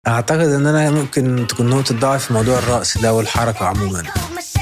اعتقد ان انا ممكن تكون نقطه ضعف في موضوع الرقص ده والحركه عموما